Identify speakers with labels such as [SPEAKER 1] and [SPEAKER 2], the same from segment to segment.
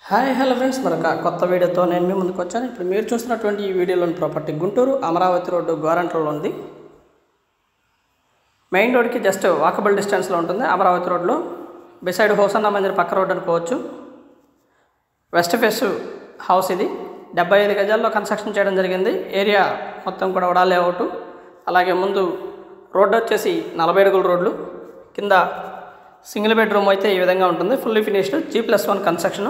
[SPEAKER 1] hi hello friends మరొక కొత్త వీడియోతో నేను మీ ముందుకు వచ్చాను ఇప్పుడు మీరు చూస్తున్నటువంటి ఈ వీడియోలోని ప్రాపర్టీ గుంటూరు అమరావతి రోడ్డు గోరంట్లలో ఉంది మెయిన్ రోడ్కి జస్ట్ వాకబుల్ డిస్టెన్స్లో ఉంటుంది అమరావతి రోడ్లో బిసైడ్ హోసన్న మందిర్ పక్క రోడ్ అనుకోవచ్చు వెస్ట్ ఫేస్ హౌస్ ఇది డెబ్బై ఐదు గజాల్లో కన్స్ట్రక్షన్ చేయడం జరిగింది ఏరియా మొత్తం కూడా వడా లేఅవుట్ అలాగే ముందు రోడ్డు వచ్చేసి నలభై అడుగుల రోడ్లు కింద సింగిల్ బెడ్రూమ్ అయితే ఈ విధంగా ఉంటుంది fully finished G plus one construction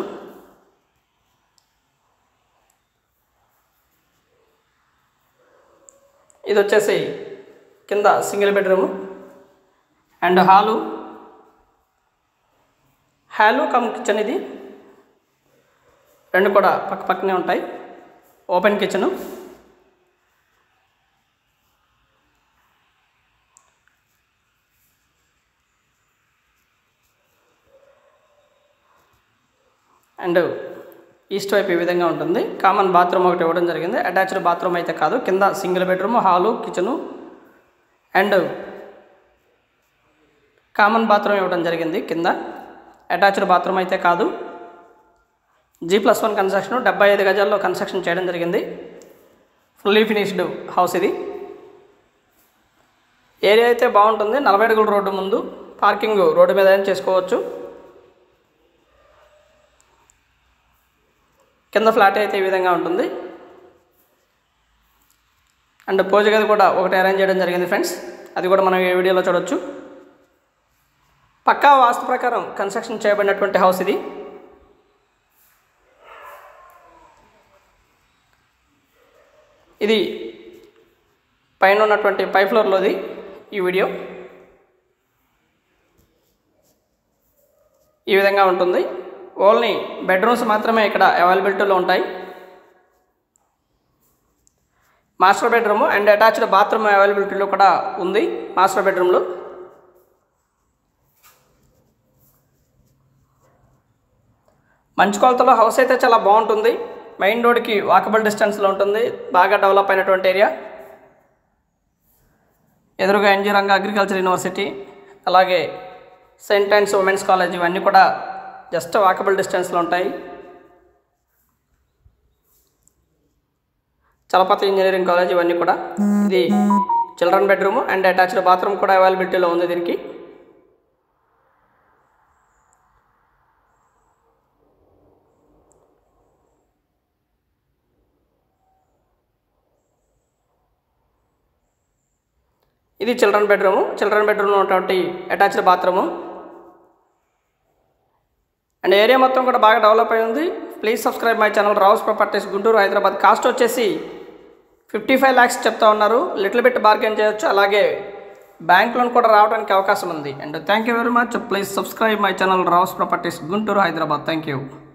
[SPEAKER 1] ఇది వచ్చేసి కింద single bedroom and hall hall cum kitchen ఇది రెండు కూడా పక్క పక్కనే ఉంటాయి ఓపెన్ కిచెను అండ్ ఈస్ట్ వైపు ఈ విధంగా ఉంటుంది కామన్ బాత్రూమ్ ఒకటి ఇవ్వడం జరిగింది అటాచ్డ్ బాత్రూమ్ అయితే కాదు కింద single bedroom hall kitchen and common bathroom ఇవ్వడం జరిగింది కింద అటాచ్డ్ బాత్రూమ్ అయితే కాదు జీ ప్లస్ వన్ కన్స్ట్రక్షన్ డెబ్బై ఐదు గజాల్లో కన్స్ట్రక్షన్ చేయడం జరిగింది ఫుల్లీ ఫినిష్డ్ హౌస్ ఇది ఏరియా అయితే బాగుంటుంది నలభై అడుగుల రోడ్డు ముందు పార్కింగ్ రోడ్డు మీద అయినా చేసుకోవచ్చు కింద ఫ్లాట్ అయితే ఈ విధంగా ఉంటుంది అండ్ పూజ గది కూడా ఒకటి అరేంజ్ చేయడం జరిగింది ఫ్రెండ్స్ అది కూడా మనం ఈ వీడియోలో చూడొచ్చు పక్కా వాస్తు ప్రకారం కన్స్ట్రక్షన్ చేయబడినటువంటి హౌస్ ఇది ఇది పైన ఉన్నటువంటి పై ఫ్లోర్లోది ఈ వీడియో ఈ విధంగా ఉంటుంది ఓన్లీ బెడ్రూమ్స్ మాత్రమే ఇక్కడ అవైలబిలిటీలో ఉంటాయి master bedroom and attached bathroom అవైలబిలిటీలో కూడా ఉంది మాస్టర్ బెడ్రూమ్లో మంచి కొలతలో హౌస్ అయితే చాలా బాగుంటుంది మెయిన్ రోడ్కి వాకబుల్ డిస్టెన్స్లో ఉంటుంది బాగా డెవలప్ అయినటువంటి ఏరియా ఎదురుగా ఎన్జీ రంగ అగ్రికల్చర్ యూనివర్సిటీ అలాగే సెయింట్ అండ్స్ ఉమెన్స్ కాలేజ్ ఇవన్నీ కూడా జస్ట్ వాకబుల్ డిస్టెన్స్లో ఉంటాయి చలపతి ఇంజనీరింగ్ కాలేజ్ ఇవన్నీ కూడా ఇది children bedroom and attached bathroom కూడా అవైలబిలిటీలో ఉంది దీనికి ఇది చిల్డ్రన్ బెడ్రూము చిల్డ్రన్ బెడ్రూమ్లో ఉన్నటువంటి అటాచ్డ్ బాత్రూము అండ్ ఏరియా మొత్తం కూడా బాగా డెవలప్ అయి ఉంది please subscribe my channel Rao's properties Guntur Hyderabad cost వచ్చేసి ఫిఫ్టీ ఫైవ్ ల్యాక్స్ చెప్తా ఉన్నారు లిటిల్ బిట్ బార్గెన్ చేయొచ్చు అలాగే బ్యాంక్ లోన్ కూడా రావడానికి అవకాశం ఉంది and thank you very much please subscribe my channel Rao's properties Guntur Hyderabad thank you